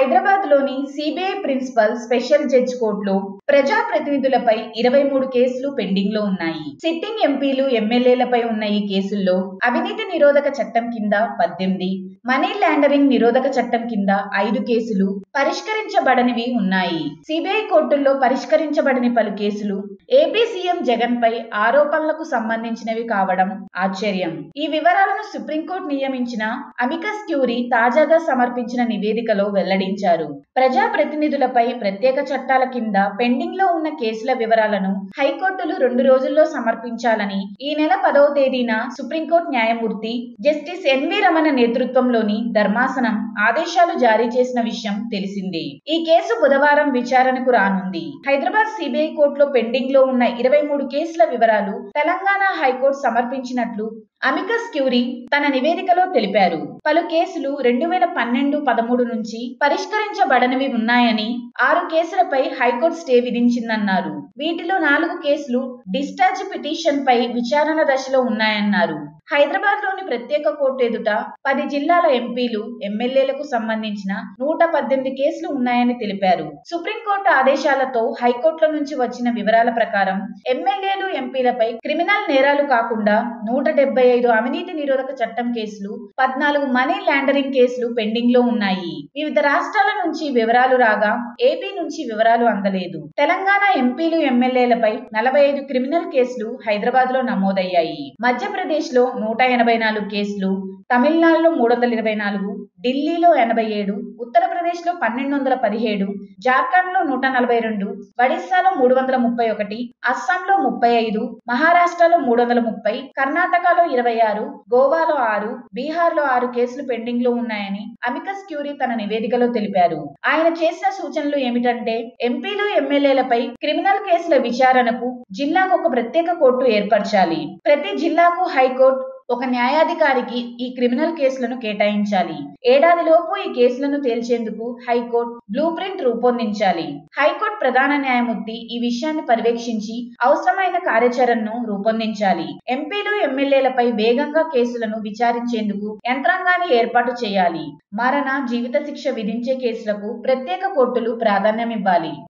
హైదరాబాద్ లోని CBI principal special judge కోర్టులో ప్రజాప్రతినిధులపై ఇరవై మూడు కేసులు పెండింగ్ లో ఉన్నాయి సిట్టింగ్ ఎంపీలు ఎమ్మెల్యేలపై ఉన్న ఈ కేసుల్లో అవినీతి నిరోధక చట్టం కింద పద్దెనిమిది మనీ లాండరింగ్ నిరోధక చట్టం కింద ఐదు కేసులు పరిష్కరించబడనివి ఉన్నాయి సిబిఐ కోర్టుల్లో పరిష్కరించబడని పలు కేసులు ఏపీ సీఎం జగన్ పై ఆరోపణలకు సంబంధించినవి కావడం ఆశ్చర్యం ఈ వివరాలను సుప్రీంకోర్టు నియమించిన అమికస్ క్యూరీ తాజాగా సమర్పించిన నివేదికలో వెల్లడించారు ప్రజా ప్రతినిధులపై ప్రత్యేక చట్టాల కింద పెండింగ్ లో ఉన్న కేసుల వివరాలను హైకోర్టులు రెండు రోజుల్లో సమర్పించాలని ఈ నెల పదవ తేదీన సుప్రీంకోర్టు న్యాయమూర్తి జస్టిస్ ఎన్వి రమణ నేతృత్వంలోని ధర్మాసనం ఆదేశాలు జారీ చేసిన విషయం తెలిసిందే ఈ కేసు బుధవారం విచారణకు రానుంది హైదరాబాద్ సిబిఐ కోర్టులో పెండింగ్ లో ఉన్న ఇరవై మూడు కేసుల వివరాలు తెలంగాణ హైకోర్టు సమర్పించినట్లు అమికస్ క్యూరీ తన నివేదికలో తెలిపారు పలు కేసులు రెండు వేల పన్నెండు పదమూడు నుంచి పరిష్కరించబడనివి ఉన్నాయని ఆరు కేసులపై హైకోర్టు స్టే విధించిందన్నారు వీటిలో నాలుగు కేసులు డిశ్చార్జ్ పిటిషన్ పై విచారణ దశలో ఉన్నాయన్నారు హైదరాబాద్ లోని ప్రత్యేక కోర్టు ఎదుట పది జిల్లాల ఎంపీలు ఎమ్మెల్యేలకు సంబంధించిన నూట పద్దెనిమిది కేసులు ఉన్నాయని తెలిపారు సుప్రీంకోర్టు ఆదేశాలతో హైకోర్టుల నుంచి వచ్చిన వివరాల ప్రకారం ఎమ్మెల్యేలు ఎంపీలపై క్రిమినల్ నేరాలు కాకుండా నూట డెబ్బై ఐదు అవినీతి నిరోధక చట్టం కేసులు పద్నాలుగు మనీ లాండరింగ్ కేసులు పెండింగ్ లో ఉన్నాయి వివిధ రాష్ట్రాల నుంచి వివరాలు రాగా ఏపీ నుంచి వివరాలు అందలేదు తెలంగాణ ఎంపీలు ఎమ్మెల్యేలపై నలభై ఐదు క్రిమినల్ కేసులు హైదరాబాద్ లో నమోదయ్యాయి మధ్యప్రదేశ్ లో నూట ఎనభై నాలుగు కేసులు తమిళనాడులో మూడు వందల ఇరవై నాలుగు ఢిల్లీలో ఎనభై ఏడు ఉత్తరప్రదేశ్ లో పన్నెండు వందల పదిహేడు జార్ఖండ్ లో నూట నలభై రెండు ఒడిశాలో మూడు వందల ముప్పై ఒకటి అస్సాంలో ముప్పై ఐదు మహారాష్ట్రలో మూడు వందల ముప్పై కర్ణాటకలో ఇరవై ఆరు గోవాలో ఆరు బీహార్ లో ఆరు కేసులు పెండింగ్ లో ఉన్నాయని అమికస్ క్యూరీ తన నివేదికలో తెలిపారు ఆయన చేసిన సూచనలు ఏమిటంటే ఎంపీలు ఎమ్మెల్యేలపై క్రిమినల్ కేసుల విచారణకు జిల్లాకు ఒక ప్రత్యేక కోర్టు ఏర్పరచాలి ప్రతి జిల్లాకు హైకోర్టు ఒక న్యాయాధికారికి ఈ క్రిమినల్ కేసులను కేటాయించాలి ఏడాదిలోపు ఈ కేసులను తేల్చేందుకు హైకోర్టు బ్లూ ప్రింట్ రూపొందించాలి హైకోర్టు ప్రధాన న్యాయమూర్తి ఈ విషయాన్ని పర్యవేక్షించి అవసరమైన కార్యాచరణను రూపొందించాలి ఎంపీలు ఎమ్మెల్యేలపై వేగంగా కేసులను విచారించేందుకు యంత్రాంగాన్ని ఏర్పాటు చేయాలి మరణ జీవిత శిక్ష విధించే కేసులకు ప్రత్యేక కోర్టులు ప్రాధాన్యమివ్వాలి